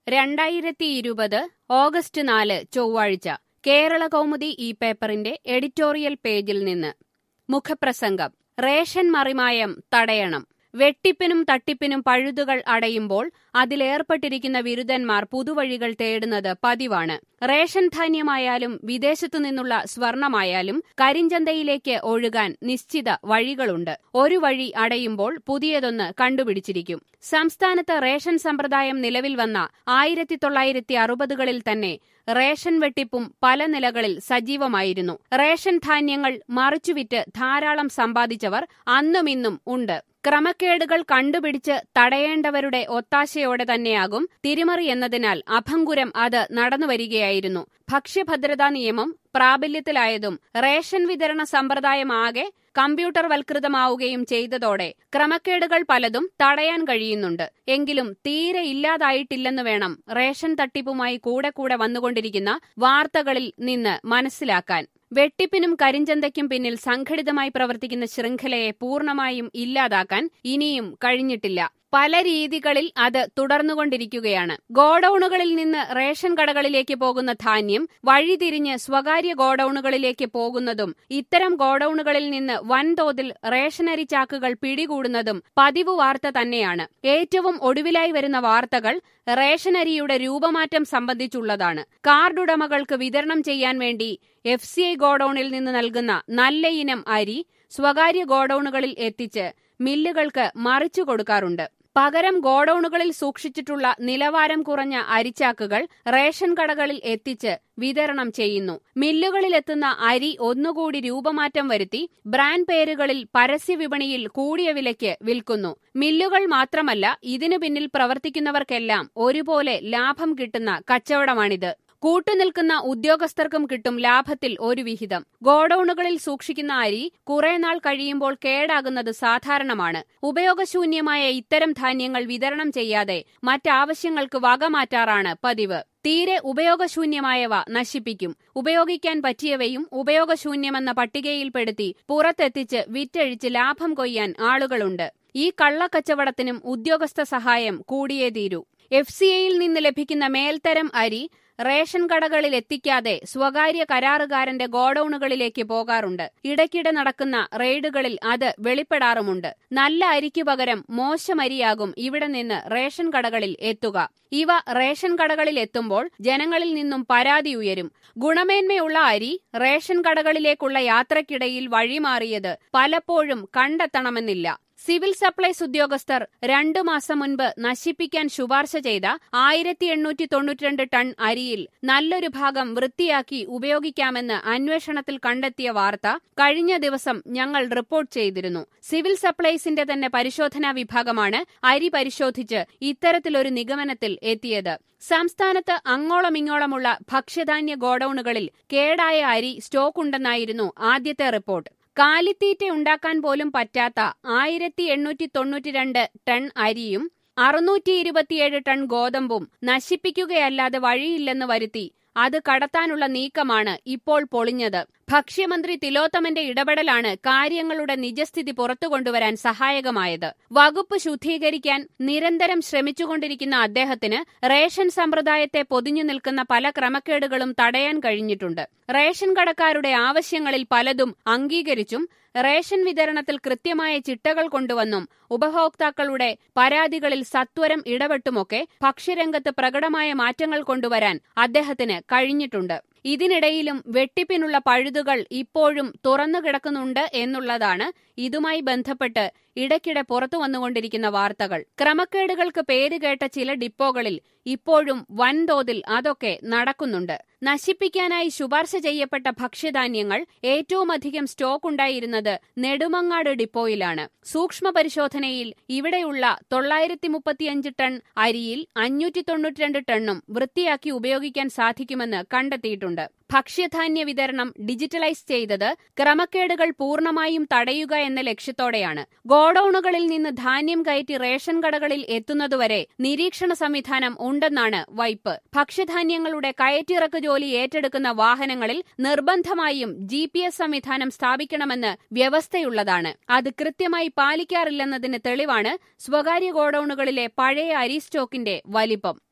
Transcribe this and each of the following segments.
രണ്ടായിരത്തി ഇരുപത് ഓഗസ്റ്റ് നാല് ചൊവ്വാഴ്ച കേരള കൗമുദി ഈ പേപ്പറിന്റെ എഡിറ്റോറിയൽ പേജിൽ നിന്ന് മുഖപ്രസംഗം റേഷൻ മറിമായം തടയണം വെട്ടിപ്പിനും തട്ടിപ്പിനും പഴുതുകൾ അടയുമ്പോൾ അതിലേർപ്പെട്ടിരിക്കുന്ന വിരുദ്ധന്മാർ പുതുവഴികൾ തേടുന്നത് പതിവാണ് റേഷൻ ധാന്യമായാലും വിദേശത്തു നിന്നുള്ള സ്വർണമായാലും കരിഞ്ചന്തയിലേക്ക് ഒഴുകാൻ നിശ്ചിത വഴികളുണ്ട് ഒരു വഴി അടയുമ്പോൾ പുതിയതൊന്ന് കണ്ടുപിടിച്ചിരിക്കും സംസ്ഥാനത്ത് റേഷൻ സമ്പ്രദായം നിലവിൽ വന്ന ആയിരത്തി തൊള്ളായിരത്തി അറുപതുകളിൽ തന്നെ റേഷൻ വെട്ടിപ്പും പല നിലകളിൽ സജീവമായിരുന്നു റേഷൻ ധാന്യങ്ങൾ മറിച്ചുവിറ്റ് ധാരാളം സമ്പാദിച്ചവർ അന്നും ഇന്നും ഉണ്ട് ക്രമക്കേടുകൾ കണ്ടുപിടിച്ച് തടയേണ്ടവരുടെ ഒത്താശയോടെ തന്നെയാകും തിരിമറി എന്നതിനാൽ അഭംഗുരം അത് നടന്നുവരികയായിരുന്നു ഭക്ഷ്യഭദ്രതാ നിയമം പ്രാബല്യത്തിലായതും റേഷൻ വിതരണ സമ്പ്രദായമാകെ കമ്പ്യൂട്ടർ വൽകൃതമാവുകയും ചെയ്തതോടെ ക്രമക്കേടുകൾ പലതും തടയാൻ കഴിയുന്നുണ്ട് എങ്കിലും തീരെ ഇല്ലാതായിട്ടില്ലെന്ന് വേണം റേഷൻ തട്ടിപ്പുമായി കൂടെ കൂടെ വന്നുകൊണ്ടിരിക്കുന്ന വാർത്തകളിൽ നിന്ന് മനസ്സിലാക്കാൻ വെട്ടിപ്പിനും കരിഞ്ചന്തയ്ക്കും പിന്നിൽ സംഘടിതമായി പ്രവർത്തിക്കുന്ന ശൃംഖലയെ പൂർണ്ണമായും ഇല്ലാതാക്കാൻ ഇനിയും കഴിഞ്ഞിട്ടില്ല പല രീതികളിൽ അത് തുടർന്നുകൊണ്ടിരിക്കുകയാണ് ഗോഡൌണുകളിൽ നിന്ന് റേഷൻ കടകളിലേക്ക് പോകുന്ന ധാന്യം വഴിതിരിഞ്ഞ് സ്വകാര്യ ഗോഡൌണുകളിലേക്ക് പോകുന്നതും ഇത്തരം ഗോഡൌണുകളിൽ നിന്ന് വൻതോതിൽ റേഷനരി ചാക്കുകൾ പിടികൂടുന്നതും പതിവ് വാർത്ത തന്നെയാണ് ഏറ്റവും ഒടുവിലായി വരുന്ന വാർത്തകൾ റേഷനരിയുടെ രൂപമാറ്റം സംബന്ധിച്ചുള്ളതാണ് കാർഡുടമകൾക്ക് വിതരണം ചെയ്യാൻ വേണ്ടി എഫ് സി ഐ ഗോഡൌണിൽ നിന്ന് നൽകുന്ന നല്ല ഇനം അരി സ്വകാര്യ ഗോഡൌണുകളിൽ എത്തിച്ച് മില്ലുകൾക്ക് മറിച്ചു കൊടുക്കാറുണ്ട് പകരം ഗോഡൌണുകളിൽ സൂക്ഷിച്ചിട്ടുള്ള നിലവാരം കുറഞ്ഞ അരിച്ചാക്കുകൾ റേഷൻ കടകളിൽ എത്തിച്ച് വിതരണം ചെയ്യുന്നു മില്ലുകളിലെത്തുന്ന അരി ഒന്നുകൂടി രൂപമാറ്റം വരുത്തി ബ്രാൻഡ് പേരുകളിൽ പരസ്യവിപണിയിൽ കൂടിയ വിലയ്ക്ക് വിൽക്കുന്നു മില്ലുകൾ മാത്രമല്ല ഇതിനു പിന്നിൽ പ്രവർത്തിക്കുന്നവർക്കെല്ലാം ഒരുപോലെ ലാഭം കിട്ടുന്ന കച്ചവടമാണിത് കൂട്ടുനിൽക്കുന്ന ഉദ്യോഗസ്ഥർക്കും കിട്ടും ലാഭത്തിൽ ഒരു വിഹിതം ഗോഡൌണുകളിൽ സൂക്ഷിക്കുന്ന അരി കുറെ നാൾ കഴിയുമ്പോൾ കേടാകുന്നത് സാധാരണമാണ് ഉപയോഗശൂന്യമായ ഇത്തരം ധാന്യങ്ങൾ വിതരണം ചെയ്യാതെ മറ്റാവശ്യങ്ങൾക്ക് വകമാറ്റാറാണ് പതിവ് തീരെ ഉപയോഗശൂന്യമായവ നശിപ്പിക്കും ഉപയോഗിക്കാൻ പറ്റിയവയും ഉപയോഗശൂന്യമെന്ന പട്ടികയിൽപ്പെടുത്തി പുറത്തെത്തിച്ച് വിറ്റഴിച്ച് ലാഭം കൊയ്യാൻ ആളുകളുണ്ട് ഈ കള്ളക്കച്ചവടത്തിനും ഉദ്യോഗസ്ഥ സഹായം കൂടിയേ തീരൂ എഫ് സി ഐയിൽ നിന്ന് ലഭിക്കുന്ന മേൽത്തരം അരി റേഷൻ കടകളിൽ എത്തിക്കാതെ സ്വകാര്യ കരാറുകാരന്റെ ഗോഡൌണുകളിലേക്ക് പോകാറുണ്ട് ഇടയ്ക്കിടെ നടക്കുന്ന റെയ്ഡുകളിൽ അത് വെളിപ്പെടാറുമുണ്ട് നല്ല അരിക്കു പകരം മോശം അരിയാകും ഇവിടെ നിന്ന് റേഷൻ കടകളിൽ എത്തുക ഇവ റേഷൻ കടകളിൽ എത്തുമ്പോൾ ജനങ്ങളിൽ നിന്നും പരാതി ഉയരും ഗുണമേന്മയുള്ള അരി റേഷൻ കടകളിലേക്കുള്ള യാത്രക്കിടയിൽ വഴിമാറിയത് പലപ്പോഴും കണ്ടെത്തണമെന്നില്ല സിവിൽ സപ്ലൈസ് ഉദ്യോഗസ്ഥർ രണ്ടു മാസം മുൻപ് നശിപ്പിക്കാൻ ശുപാർശ ചെയ്ത ആയിരത്തി എണ്ണൂറ്റി തൊണ്ണൂറ്റിരണ്ട് ടൺ അരിയിൽ നല്ലൊരു ഭാഗം വൃത്തിയാക്കി ഉപയോഗിക്കാമെന്ന് അന്വേഷണത്തിൽ കണ്ടെത്തിയ വാർത്ത കഴിഞ്ഞ ദിവസം ഞങ്ങൾ റിപ്പോർട്ട് ചെയ്തിരുന്നു സിവിൽ സപ്ലൈസിന്റെ തന്നെ പരിശോധനാ വിഭാഗമാണ് അരി പരിശോധിച്ച് ഇത്തരത്തിലൊരു നിഗമനത്തിൽ എത്തിയത് സംസ്ഥാനത്ത് അങ്ങോളമിങ്ങോളമുള്ള ഭക്ഷ്യധാന്യ ഗോഡൌണുകളിൽ കേടായ അരി സ്റ്റോക്കുണ്ടെന്നായിരുന്നു ആദ്യത്തെ റിപ്പോർട്ട് കാലിത്തീറ്റ ഉണ്ടാക്കാൻ പോലും പറ്റാത്ത ആയിരത്തി എണ്ണൂറ്റി തൊണ്ണൂറ്റിരണ്ട് ടൺ അരിയും അറുന്നൂറ്റി ഇരുപത്തിയേഴ് ടൺ ഗോതമ്പും നശിപ്പിക്കുകയല്ലാതെ വഴിയില്ലെന്ന് വരുത്തി അത് കടത്താനുള്ള നീക്കമാണ് ഇപ്പോൾ പൊളിഞ്ഞത് ഭക്ഷ്യമന്ത്രി തിലോത്തമന്റെ ഇടപെടലാണ് കാര്യങ്ങളുടെ നിജസ്ഥിതി പുറത്തുകൊണ്ടുവരാൻ സഹായകമായത് വകുപ്പ് ശുദ്ധീകരിക്കാൻ നിരന്തരം ശ്രമിച്ചുകൊണ്ടിരിക്കുന്ന അദ്ദേഹത്തിന് റേഷൻ സമ്പ്രദായത്തെ പൊതിഞ്ഞു നിൽക്കുന്ന പല ക്രമക്കേടുകളും തടയാൻ കഴിഞ്ഞിട്ടുണ്ട് റേഷൻ കടക്കാരുടെ ആവശ്യങ്ങളിൽ പലതും അംഗീകരിച്ചും റേഷൻ വിതരണത്തിൽ കൃത്യമായ ചിട്ടകൾ കൊണ്ടുവന്നും ഉപഭോക്താക്കളുടെ പരാതികളിൽ സത്വരം ഇടപെട്ടുമൊക്കെ ഭക്ഷ്യരംഗത്ത് പ്രകടമായ മാറ്റങ്ങൾ കൊണ്ടുവരാൻ അദ്ദേഹത്തിന് കഴിഞ്ഞിട്ടുണ്ട് ഇതിനിടയിലും വെട്ടിപ്പിനുള്ള പഴുതുകൾ ഇപ്പോഴും തുറന്നു കിടക്കുന്നുണ്ട് എന്നുള്ളതാണ് ഇതുമായി ബന്ധപ്പെട്ട് ഇടയ്ക്കിടെ പുറത്തു വന്നുകൊണ്ടിരിക്കുന്ന വാർത്തകൾ ക്രമക്കേടുകൾക്ക് പേരുകേട്ട ചില ഡിപ്പോകളിൽ ഇപ്പോഴും വൻതോതിൽ അതൊക്കെ നടക്കുന്നുണ്ട് നശിപ്പിക്കാനായി ശുപാർശ ചെയ്യപ്പെട്ട ഭക്ഷ്യധാന്യങ്ങൾ ഏറ്റവുമധികം സ്റ്റോക്ക് ഉണ്ടായിരുന്നത് നെടുമങ്ങാട് ഡിപ്പോയിലാണ് സൂക്ഷ്മ പരിശോധനയിൽ ഇവിടെയുള്ള തൊള്ളായിരത്തി മുപ്പത്തിയഞ്ച് ടൺ അരിയിൽ അഞ്ഞൂറ്റി തൊണ്ണൂറ്റിരണ്ട് ടണ്ണും വൃത്തിയാക്കി ഉപയോഗിക്കാൻ സാധിക്കുമെന്ന് കണ്ടെത്തിയിട്ടുണ്ട് ഭക്ഷ്യധാന്യ വിതരണം ഡിജിറ്റലൈസ് ചെയ്തത് ക്രമക്കേടുകൾ പൂർണ്ണമായും തടയുക എന്ന ലക്ഷ്യത്തോടെയാണ് ഗോഡൌണുകളിൽ നിന്ന് ധാന്യം കയറ്റി റേഷൻ കടകളിൽ എത്തുന്നതുവരെ നിരീക്ഷണ സംവിധാനം ഉണ്ടെന്നാണ് വൈപ്പ് ഭക്ഷ്യധാന്യങ്ങളുടെ കയറ്റിറക്ക് ജോലി ഏറ്റെടുക്കുന്ന വാഹനങ്ങളിൽ നിർബന്ധമായും ജി സംവിധാനം സ്ഥാപിക്കണമെന്ന് വ്യവസ്ഥയുള്ളതാണ് അത് കൃത്യമായി പാലിക്കാറില്ലെന്നതിന് തെളിവാണ് സ്വകാര്യ ഗോഡൌണുകളിലെ പഴയ അരി സ്റ്റോക്കിന്റെ വലിപ്പം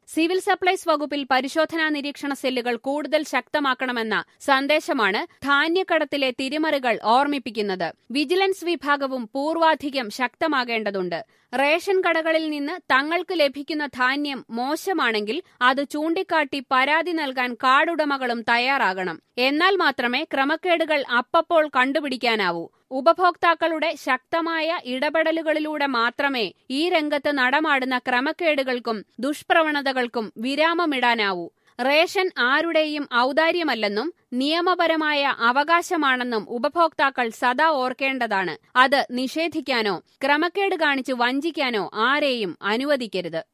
സിവിൽ സപ്ലൈസ് വകുപ്പിൽ പരിശോധനാ നിരീക്ഷണ സെല്ലുകൾ കൂടുതൽ ശക്തമാക്കണമെന്ന സന്ദേശമാണ് ധാന്യക്കടത്തിലെ തിരിമറികൾ ഓർമ്മിപ്പിക്കുന്നത് വിജിലൻസ് വിഭാഗവും പൂർവാധികം ശക്തമാകേണ്ടതുണ്ട് റേഷൻ കടകളിൽ നിന്ന് തങ്ങൾക്ക് ലഭിക്കുന്ന ധാന്യം മോശമാണെങ്കിൽ അത് ചൂണ്ടിക്കാട്ടി പരാതി നൽകാൻ കാർഡുടമകളും തയ്യാറാകണം എന്നാൽ മാത്രമേ ക്രമക്കേടുകൾ അപ്പപ്പോൾ കണ്ടുപിടിക്കാനാവൂ ഉപഭോക്താക്കളുടെ ശക്തമായ ഇടപെടലുകളിലൂടെ മാത്രമേ ഈ രംഗത്ത് നടമാടുന്ന ക്രമക്കേടുകൾക്കും ദുഷ്പ്രവണതകൾക്കും വിരാമമിടാനാവൂ റേഷൻ ആരുടെയും ഔദാര്യമല്ലെന്നും നിയമപരമായ അവകാശമാണെന്നും ഉപഭോക്താക്കൾ സദാ ഓർക്കേണ്ടതാണ് അത് നിഷേധിക്കാനോ ക്രമക്കേട് കാണിച്ച് വഞ്ചിക്കാനോ ആരെയും അനുവദിക്കരുത്